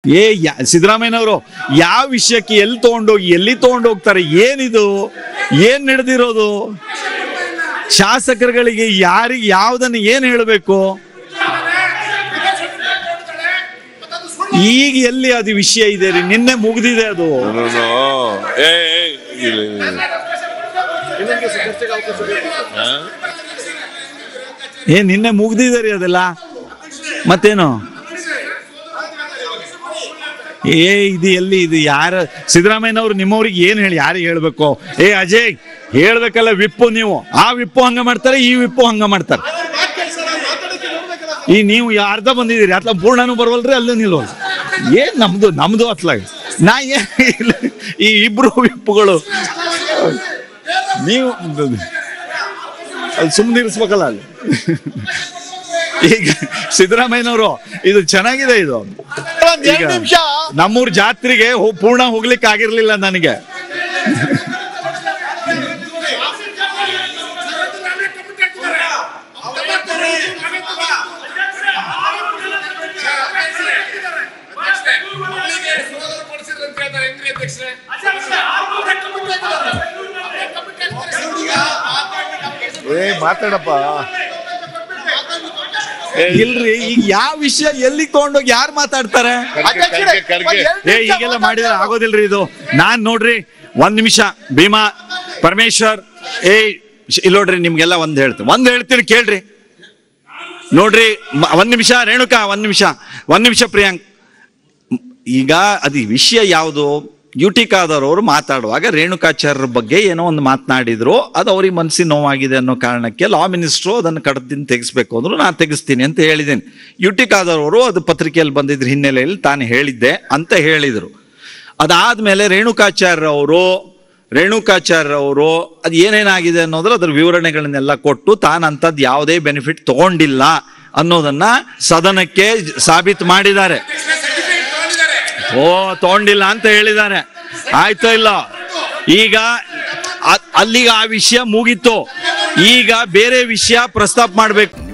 ಏ ಯಾ- ಸಿದ್ದರಾಮಯ್ಯನವರು ಯಾವ ವಿಷಯಕ್ಕೆ ಎಲ್ಲಿ ತಗೊಂಡೋಗಿ ಎಲ್ಲಿ ತಗೊಂಡೋಗ್ತಾರೆ ಏನಿದು ಏನ್ ನಡೆದಿರೋದು ಶಾಸಕರುಗಳಿಗೆ ಯಾರಿಗೆ ಯಾವ್ದನ್ನ ಏನ್ ಹೇಳಬೇಕು ಈಗ ಎಲ್ಲಿ ಅದು ವಿಷಯ ಇದೆ ರೀ ನಿನ್ನೆ ಮುಗ್ದಿದೆ ಅದು No, no. ಏ ಏ, ಇಲ್ಲ, ಇಲ್ಲ, ಇಲ್ಲ. ಹಾ? ಏ ನಿನ್ನೆ ಮುಗ್ದಿದೆ ರೀ ಅದೆಲ್ಲ ಮತ್ತೇನು ಏ ಇದು ಎಲ್ಲಿ ಇದು ಯಾರ ಸಿದ್ದರಾಮಯ್ಯನವರು ನಿಮ್ಮವ್ರಿಗೆ ಏನ್ ಹೇಳಿ ಯಾರಿಗೆ ಹೇಳ್ಬೇಕು ಏ ಅಜಯ್ ಹೇಳ್ಬೇಕಲ್ಲ ವಿಪ್ಪು ನೀವು ಆ ವಿಪ್ಪು ಹಂಗ ಮಾಡ್ತಾರೆ ಈ ವಿಪ್ಪು ಹಂಗ ಮಾಡ್ತಾರೆ ಈ ನೀವು ಅರ್ಧ ಬಂದಿದ್ದೀರಿ ಅತ್ಲ ಪೂರ್ಣನೂ ಬರವಲ್ರಿ ಅಲ್ಲೂ ನಿಲ್ವಲ್ ಏನ್ ನಮ್ದು ನಮ್ದು ಅತ್ಲಾಗ ನಾ ಏನ್ ಇಲ್ಲ. ಈ ಇಬ್ರು ವಿಪ್ಪುಗಳು ನೀವು ಅಲ್ಲಿ ಸುಮ್ಮನೆ ಇರಿಸ್ಬೇಕಲ್ಲ ಅಲ್ಲಿ ಈಗ ಸಿದ್ದರಾಮಯ್ಯನವರು ಇದು ಚೆನ್ನಾಗಿದೆ ಇದು ಒಂದ್ ಈಗ ಎರಡ್ ನಿಮಿಷ ನಮ್ಮೂರ್ ಜಾತ್ರೆಗೆ ಹೋ- ಪೂರ್ಣ ಹೋಗ್ಲಿಕ್ಕೆ ಆಗಿರ್ಲಿಲ್ಲ ನನಗೆ ಏ ಮಾತಾಡಪ್ಪ ಇಲ್ರಿ ಈಗ ಯಾವ ವಿಷಯ ಎಲ್ಲಿಗೆ ತಗೊಂಡೋಗಿ ಯಾರು ಮಾತಾಡ್ತಾರೆ ಅಧ್ಯಕ್ಷರೇ, ಖರ್ಗೆ, ಖರ್ಗೆ. ಒಂದ್ ಎರಡ್ ಏ ನಿಮಿಷ ಈಗೆಲ್ಲ ಮಾಡಿದ್ರೆ ಆಗೋದಿಲ್ರಿ ಇದು ನಾನ್ ನೋಡ್ರಿ ಒಂದ್ ನಿಮಿಷ ಭೀಮಾ ಪರಮೇಶ್ವರ್ ಏ ಶ್- ಇಲ್ಲಿ ನೋಡ್ರಿ ನಿಮ್ಗೆಲ್ಲ ಒಂದ್ ಹೇಳ್ತೀನಿ ಒಂದ್ ಹೇಳ್ತೀನಿ ಕೇಳ್ರಿ ನೋಡ್ರಿ ಮ- ಒಂದ್ ನಿಮಿಷ ರೇಣುಕಾ ಒಂದ್ ನಿಮಿಷ ಒಂದ್ ನಿಮಿಷ ಪ್ರಿಯಾಂಕ್ ಮ್, ಈಗ ಅದು ವಿಷಯ ಯಾವುದು ಯುಟಿಕಾದವರು ಮಾತಾಡುವಾಗ ರೇಣುಕಾಚಾರ್ಯರ ಬಗ್ಗೆ ಏನೋ ಒಂದು ಮಾತನಾಡಿದ್ರು ಅದು ಅವ್ರಿಗೆ ಮನಸ್ಸಿನ ನೋವಾಗಿದೆ ಅನ್ನೋ ಕಾರಣಕ್ಕೆ ಲಾ ಮಿನಿಸ್ಟ್ರು ಅದನ್ನು ಕಡದಿಂದ ತೆಗಿಸ್ಬೇಕು ಅಂದ್ರು ನಾನು ತೆಗಿಸ್ತೀನಿ ಅಂತ ಹೇಳಿದ್ದೇನೆ ಯುಟಿಕಾದವರು ಅದು ಪತ್ರಿಕೆಯಲ್ಲಿ ಬಂದಿದ್ರ ಹಿನ್ನೆಲೆಯಲ್ಲಿ ತಾನು ಹೇಳಿದ್ದೆ ಅಂತ ಹೇಳಿದರು ಅದಾದ್ಮೇಲೆ ರೇಣುಕಾಚಾರ್ಯ ಅವರು ರೇಣುಕಾಚಾರ್ಯ ಅವರು ಅದು ಏನೇನಾಗಿದೆ ಅನ್ನೋದ್ರ ಅದ್ರ ವಿವರಣೆಗಳನ್ನೆಲ್ಲ ಕೊಟ್ಟು ತಾನು ಅಂಥದ್ದು ಯಾವುದೇ ಬೆನಿಫಿಟ್ ತಗೊಂಡಿಲ್ಲ ಅನ್ನೋದನ್ನ ಸದನಕ್ಕೆ ಸಾಬೀತು ಮಾಡಿದ್ದಾರೆ ಓ ತಗೊಂಡಿಲ್ಲ ಅಂತ ಹೇಳಿದ್ದಾರೆ ಆಯ್ತೋ ಇಲ್ಲ ಈಗ ಅ- ಅಲ್ಲಿಗೆ ಆ ವಿಷಯ ಮುಗೀತು ಈಗ ಬೇರೆ ವಿಷಯ ಪ್ರಸ್ತಾಪ ಮಾಡ್ಬೇಕು